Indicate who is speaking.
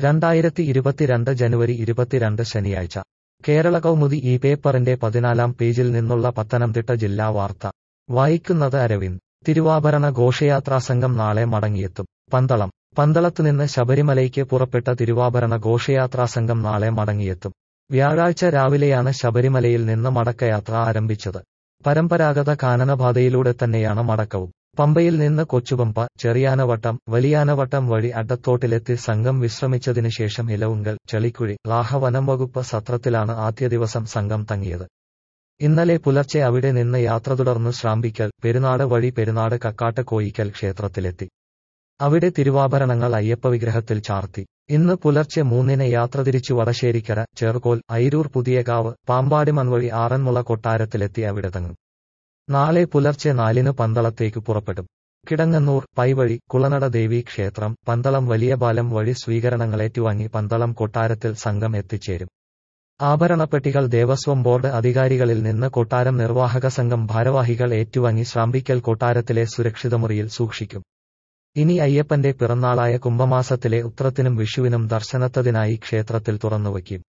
Speaker 1: രണ്ടായിരത്തി ഇരുപത്തിരണ്ട് ജനുവരി ഇരുപത്തിരണ്ട് ശനിയാഴ്ച കേരള കൗമുദി ഈ പേപ്പറിന്റെ പതിനാലാം പേജിൽ നിന്നുള്ള പത്തനംതിട്ട ജില്ലാ വാർത്ത വായിക്കുന്നത് അരവിന്ദ് തിരുവാഭരണ ഘോഷയാത്രാ സംഘം നാളെ മടങ്ങിയെത്തും പന്തളം പന്തളത്തുനിന്ന് ശബരിമലയ്ക്ക് പുറപ്പെട്ട തിരുവാഭരണ ഘോഷയാത്രാ സംഘം നാളെ മടങ്ങിയെത്തും വ്യാഴാഴ്ച രാവിലെയാണ് ശബരിമലയിൽ നിന്ന് മടക്കയാത്ര ആരംഭിച്ചത് പരമ്പരാഗത കാനനപാതയിലൂടെ തന്നെയാണ് മടക്കവും പമ്പയിൽ നിന്ന് കൊച്ചുപമ്പ ചെറിയാനവട്ടം വലിയാനവട്ടം വഴി അഡത്തോട്ടിലെത്തി സംഘം വിശ്രമിച്ചതിനു ശേഷം ഇലവുങ്കൽ ചെളിക്കുഴി ലാഹ വനം വകുപ്പ് സത്രത്തിലാണ് ആദ്യ ദിവസം സംഘം തങ്ങിയത് ഇന്നലെ പുലർച്ചെ അവിടെ നിന്ന് യാത്ര തുടർന്ന് ശ്രാമ്പിക്കൽ പെരുന്നാട് വഴി പെരുന്നാട് കക്കാട്ട് കോയിക്കൽ ക്ഷേത്രത്തിലെത്തി അവിടെ തിരുവാഭരണങ്ങൾ അയ്യപ്പ വിഗ്രഹത്തിൽ ചാർത്തി ഇന്ന് പുലർച്ചെ മൂന്നിന് യാത്ര തിരിച്ചു വടശ്ശേരിക്കര ചേർക്കോൽ ഐരൂർ പുതിയകാവ് പാമ്പാടി മൺവഴി ആറന്മുള കൊട്ടാരത്തിലെത്തി അവിടെ തങ്ങും നാളെ പുലർച്ചെ നാലിന് പന്തളത്തേക്ക് പുറപ്പെടും കിടങ്ങന്നൂർ പൈവഴി കുളനട ദേവി ക്ഷേത്രം പന്തളം വലിയ പാലം വഴി സ്വീകരണങ്ങളേറ്റുവാങ്ങി പന്തളം കൊട്ടാരത്തിൽ സംഘം എത്തിച്ചേരും ആഭരണപ്പെട്ടികൾ ദേവസ്വം ബോർഡ് അധികാരികളിൽ നിന്ന് കൊട്ടാരം നിർവാഹക സംഘം ഭാരവാഹികൾ ഏറ്റുവാങ്ങി ശ്രാമ്പിക്കൽ കൊട്ടാരത്തിലെ സുരക്ഷിത മുറിയിൽ സൂക്ഷിക്കും ഇനി അയ്യപ്പന്റെ പിറന്നാളായ കുംഭമാസത്തിലെ ഉത്രത്തിനും വിഷുവിനും ദർശനത്തതിനായി ക്ഷേത്രത്തിൽ തുറന്നുവയ്ക്കും